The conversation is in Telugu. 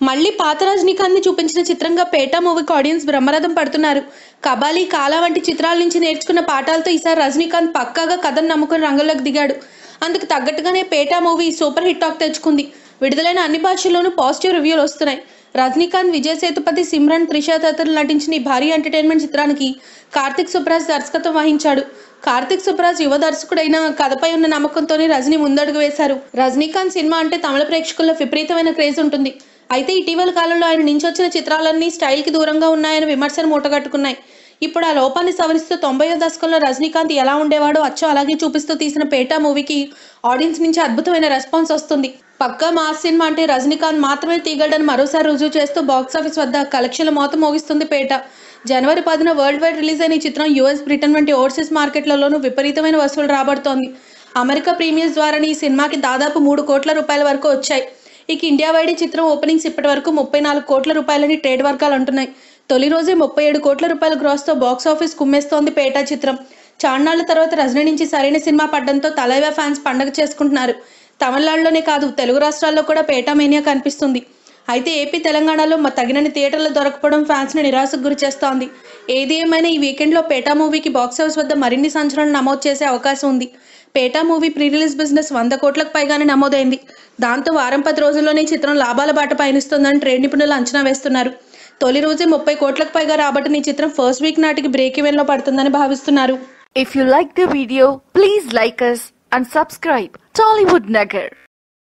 మళ్ళీ పాత రజనీకాంత్ ని చూపించిన చిత్రంగా పేట మూవీకి ఆడియన్స్ బ్రహ్మరథం పడుతున్నారు కబాలీ కాలా వంటి చిత్రాల నుంచి నేర్చుకున్న పాఠాలతో ఈసారి రజనీకాంత్ పక్కాగా కథను నమ్ముకుని రంగంలోకి దిగాడు అందుకు తగ్గట్టుగానే Petta movie super hit talk తెచ్చుకుంది విడుదలైన అన్ని భాషల్లోనూ పాజిటివ్ రివ్యూలు వస్తున్నాయి రజనీకాంత్ విజయ్ సేతుపతి సిమ్రన్ త్రిష తదితరులు నటించిన ఈ భారీ ఎంటర్టైన్మెంట్ చిత్రానికి కార్తిక్ సుబ్రాజ్ దర్శకత్వం వహించాడు కార్తిక్ సుబ్రాజ్ యువ దర్శకుడైన కథపై ఉన్న నమ్మకంతోనే రజనీ ముందడుగు వేశారు రజనీకాంత్ సినిమా అంటే తమిళ ప్రేక్షకుల్లో విపరీతమైన క్రేజ్ ఉంటుంది అయితే ఇటీవల కాలంలో ఆయన నుంచి వచ్చిన చిత్రాలన్నీ స్టైల్కి దూరంగా ఉన్నాయని విమర్శలు మూటగట్టుకున్నాయి ఇప్పుడు ఆ లోపాన్ని సవరిస్తూ తొంభైవ దశకంలో రజనీకాంత్ ఎలా ఉండేవాడో అచ్చో అలాగే చూపిస్తూ తీసిన పేటా మూవీకి ఆడియన్స్ నుంచి అద్భుతమైన రెస్పాన్స్ వస్తుంది పక్కా మాస్ సినిమా అంటే రజనీకాంత్ మాత్రమే తీయగలడని మరోసారి రుజువు చేస్తూ బాక్సాఫీస్ వద్ద కలెక్షన్ల మోత మోగిస్తుంది పేట జనవరి పదిన వరల్డ్ వైడ్ రిలీజ్ అయిన ఈ చిత్రం యూఎస్ బ్రిటన్ వంటి ఓవర్సీస్ మార్కెట్లలోనూ విపరీతమైన వసూలు రాబడుతోంది అమెరికా ప్రీమియర్స్ ద్వారానే ఈ సినిమాకి దాదాపు మూడు కోట్ల రూపాయల వరకు వచ్చాయి ఇక ఇండియా వైడ్ ఈ చిత్రం ఓపెనింగ్స్ ఇప్పటి వరకు ముప్పై నాలుగు కోట్ల రూపాయలని ట్రేడ్ వర్గాలు అంటున్నాయి తొలి రోజే ముప్పై ఏడు కోట్ల రూపాయల గ్రాస్తో బాక్స్ ఆఫీస్ కుమ్మేస్తోంది పేటా చిత్రం చాన్నాళ్ల తర్వాత రజనీ నుంచి సరైన సినిమా పడ్డంతో తలైవా ఫ్యాన్స్ పండగ చేసుకుంటున్నారు తమిళనాడులోనే కాదు తెలుగు రాష్ట్రాల్లో కూడా పేటా మేనియా కనిపిస్తుంది అయితే ఏపీ తెలంగాణలో మ- తగినన్ని థియేటర్లు దొరకపోవడం ఫ్యాన్స్ని నిరాశకు గురి చేస్తోంది ఏది ఏమైనా ఈ వీకెండ్లో పేటా మూవీకి బాక్స్ ఆఫీస్ వద్ద మరిన్ని సంచలనాలు నమోదు చేసే అవకాశం ఉంది Petta movie pre release business వంద కోట్లకు పైగానే నమోదైంది దాంతో వారం పది రోజుల్లోనే ఈ చిత్రం లాభాల బాట పయనిస్తుందని ట్రేడ్ నిపుణులు అంచనా వేస్తున్నారు తొలి రోజే ముప్పై కోట్లకు పైగా రాబట్టిన ఈ చిత్రం ఫస్ట్ వీక్ నాటికి బ్రేక్ ఈవెన్లో పడుతుందని భావిస్తున్నారు If you like the video, please like us and subscribe Tollywood Nagar.